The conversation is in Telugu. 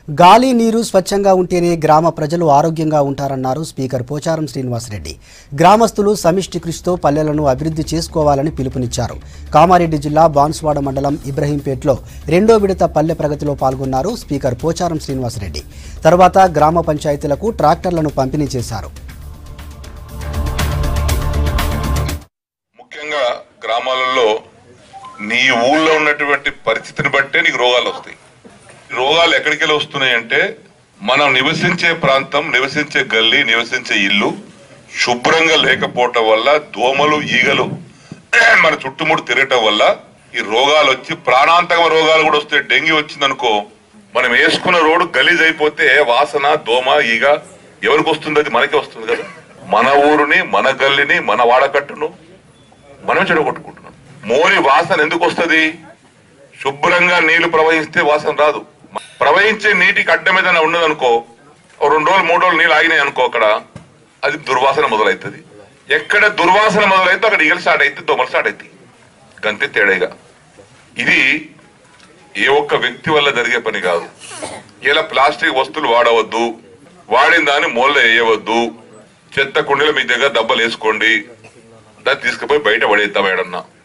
గాలి నీరు స్వచ్ఛంగా ఉంటేనే గ్రామ ప్రజలు ఆరోగ్యంగా ఉంటారన్నారు స్పీకర్ పోచారం శ్రీనివాసరెడ్డి గ్రామస్తులు సమిష్టి కృషితో పల్లెలను అభివృద్ధి చేసుకోవాలని పిలుపునిచ్చారు కామారెడ్డి జిల్లా బాన్స్వాడ మండలం ఇబ్రహీంపేట్లో రెండో విడత పల్లె ప్రగతిలో పాల్గొన్నారు స్పీకర్ పోచారం శ్రీనివాసరెడ్డి తర్వాత గ్రామ పంచాయతీలకు ట్రాక్టర్లను పంపిణీ చేశారు ముఖ్యంగా గ్రామాలలో నీ ఊళ్ళో ఉన్నటువంటి పరిస్థితిని బట్టే నీకు రోగాలు వస్తాయి ఈ రోగాలు ఎక్కడికి వెళ్ళి వస్తున్నాయి అంటే మనం నివసించే ప్రాంతం నివసించే గల్లీ నివసించే ఇల్లు శుభ్రంగా లేకపోవటం వల్ల దోమలు ఈగలు మన చుట్టుముట్టు తిరగటం వల్ల ఈ రోగాలు వచ్చి ప్రాణాంతకమ రోగాలు కూడా వస్తాయి డెంగ్యూ వచ్చిందనుకో మనం వేసుకున్న రోడ్డు గలీజ్ అయిపోతే వాసన దోమ ఈగ ఎవరికి వస్తుంది అది మనకే వస్తుంది కదా మన ఊరుని మన గల్లీని మన వాడకట్టును మనం చెడగొట్టుకుంటున్నాం మోరి వాసన ఎందుకు వస్తుంది శుభ్రంగా నీళ్లు ప్రవహిస్తే వాసన రాదు ప్రవహించే నీటికి అడ్డం ఏదైనా ఉన్నదనుకో ఓ రెండు రోజులు మూడు రోజులు నీళ్ళు ఆగినాయి అనుకో అక్కడ అది దుర్వాసన మొదలవుతుంది ఎక్కడ దుర్వాసన మొదలైతే అక్కడ ఈగలు స్టార్ట్ అయితే దోమలు స్టార్ట్ అవుతాయి గంతే తేడాగా ఇది ఏ ఒక్క వ్యక్తి వల్ల జరిగే పని కాదు ఇలా ప్లాస్టిక్ వస్తువులు వాడవద్దు వాడిన దాన్ని మూల వేయవద్దు చెత్త కుండీలో మీ దగ్గర దెబ్బలు వేసుకోండి దాన్ని తీసుకుపోయి బయట పడేద్దాం ఏడన్నా